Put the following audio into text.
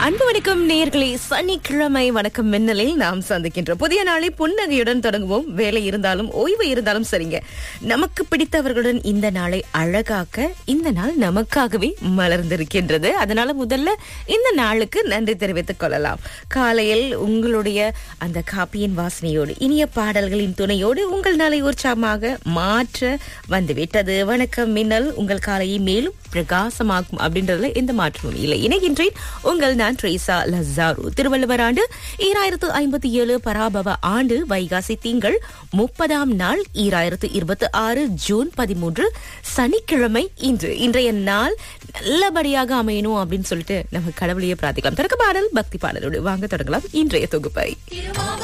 அன்பு வணக்கம் நேயர்களே சனிக்கிழமை வணக்கம் மின்னலில் நாம் சந்திக்கின்றோம் புதிய நாளை புன்னகையுடன் தொடங்குவோம் வேலை இருந்தாலும் ஓய்வு இருந்தாலும் சரிங்க நமக்கு பிடித்தவர்களுடன் இந்த நாளை அழகாக்க இந்த நாள் நமக்காகவே மலர்ந்திருக்கின்றது அதனால முதல்ல இந்த நாளுக்கு நன்றி தெரிவித்துக் கொள்ளலாம் காலையில் உங்களுடைய அந்த காப்பியின் வாசனையோடு இனிய பாடல்களின் துணையோடு உங்கள் நாளை உற்சாகமாக மாற்ற வந்துவிட்டது வணக்கம் மின்னல் உங்கள் காலையை மேலும் பிரகாசமாக்கும் அப்படின்றதுல எந்த மாற்றமும் இல்லை இணைகின்றேன் உங்கள் நான் ட்ரேசா லசாரு திருவள்ளுவர் ஆண்டு ஈராயிரத்து ஐம்பத்தி ஏழு பராபவ ஆண்டு வைகாசி திங்கள் முப்பதாம் நாள் ஈராயிரத்து இருபத்தி ஆறு ஜூன் பதிமூன்று சனிக்கிழமை இன்று இன்றைய நாள் நல்லபடியாக அமையணும் அப்படின்னு சொல்லிட்டு நம்ம கடவுளையே பிரார்த்திக்கலாம் தொடக்க பாடல் பக்தி பாடலோடு வாங்க தொடங்கலாம் இன்றைய தொகுப்பை